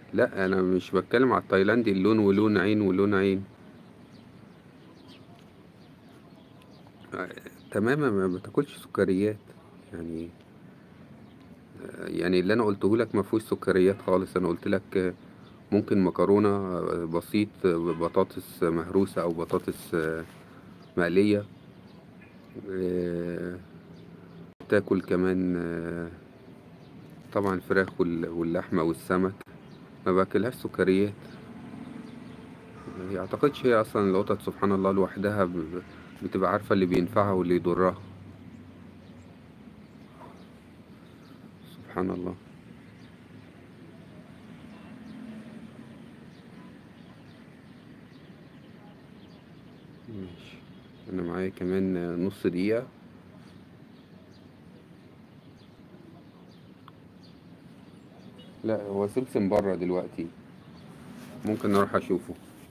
لا انا مش بتكلم على التايلاندي اللون ولون عين ولون عين آه، تماما ما بتاكلش سكريات يعني آه، يعني اللي انا قلته لك ما فيهوش سكريات خالص انا قلت لك آه، ممكن مكرونة آه، بسيط آه، بطاطس مهروسة او بطاطس آه، مقلية آه، تاكل كمان آه، طبعا الفراخ وال- واللحمة والسمك ما باكلهاش سكريات ما اعتقدش هي اصلا القطط سبحان الله لوحدها ب- بتبقى عارفة اللي بينفعها واللي يضرها سبحان الله ماشي انا معايا كمان نص دقيقة لا هو سمسم بره دلوقتي ممكن اروح اشوفه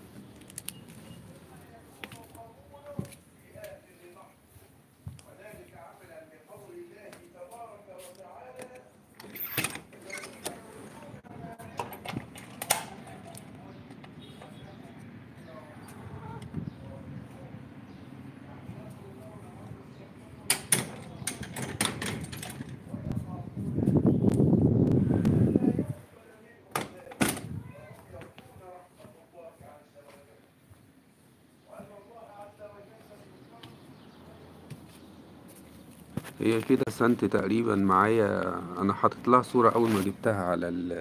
هي كده سنت تقريبا معايا انا حاطط لها صورة اول ما جبتها على ال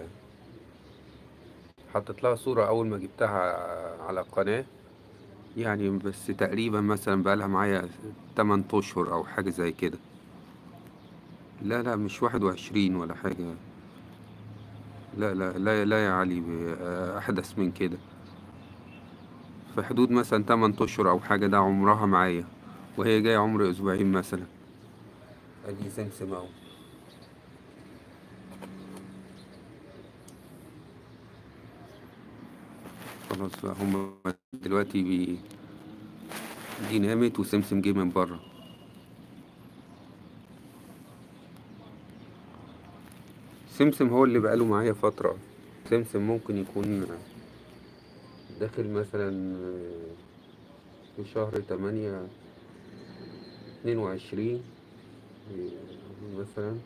حاطط لها صورة اول ما جبتها على القناة يعني بس تقريبا مثلا بقالها معايا 8 اشهر او حاجة زي كده لا لا مش واحد وعشرين ولا حاجة لا لا لا لا يا علي ب- احدث من كده في حدود مثلا 8 اشهر او حاجة ده عمرها معايا وهي جاية عمر اسبوعين مثلا ادي سمسم اهو خلاص بقى هما دلوقتي بي دي نامت وسمسم جه من بره سمسم هو اللي بقاله معايا فترة سمسم ممكن يكون داخل مثلا في شهر تمانية اتنين وعشرين مثلا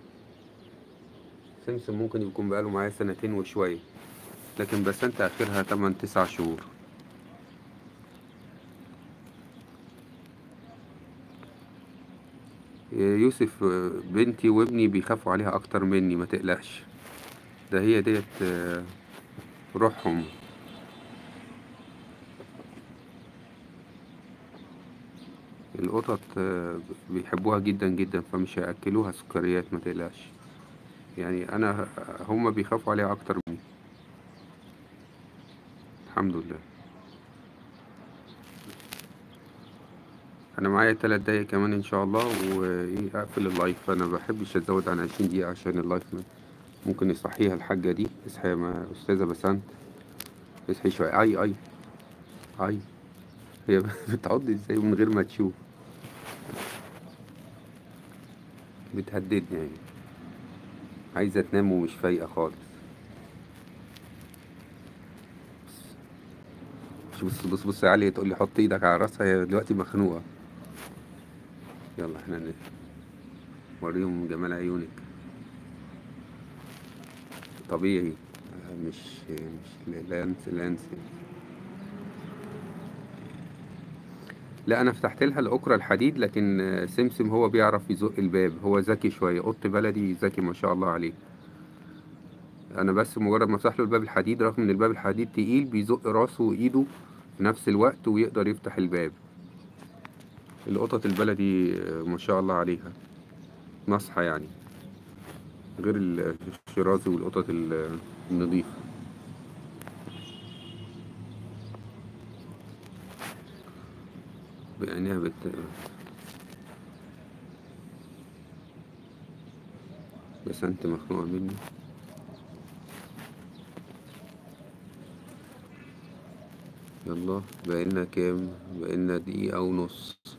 سمسم ممكن يكون بقاله معايا سنتين وشوية لكن بسنت آخرها تمن تسع شهور يوسف بنتي وابني بيخافوا عليها أكتر مني ما تقلقش ده هي ديت آه، روحهم القطط آه، بيحبوها جدا جدا فمش هيأكلوها سكريات ما تقلقش يعني أنا هما بيخافوا عليها أكتر مني الحمد لله انا معايا تلات دقايق كمان ان شاء الله واقفل اللايف انا بحبش ازود عن عشرين دقيقة عشان اللايف ممكن يصحيها الحاجة دي اصحي يا ما- استاذة بسنت اصحي شوية اي اي اي هي بتعض ازاي من غير ما تشوف بتهددني يعني عايزة تنام ومش فايقة خالص بص بص بص بص يا علي تقول لي حط ايدك على راسها هي دلوقتي مخنوقة يلا احنا ن- وريهم جمال عيونك طبيعي آه، مش مش لانس لانس لا انا فتحت لها الاكرة الحديد لكن آه، سمسم هو بيعرف يزق الباب هو ذكي شوية قط بلدي ذكي ما شاء الله عليه انا بس مجرد ما افتح له الباب الحديد رغم ان الباب الحديد تقيل بيزق راسه وايده في نفس الوقت ويقدر يفتح الباب القطط البلدي آه، ما شاء الله عليها نصحى يعني غير ال- الشيرازي والقطط ال- النظيفة بعينيها بت... بس انت مخنوقة مني يلا بقينا كام بقينا دقيقة ونص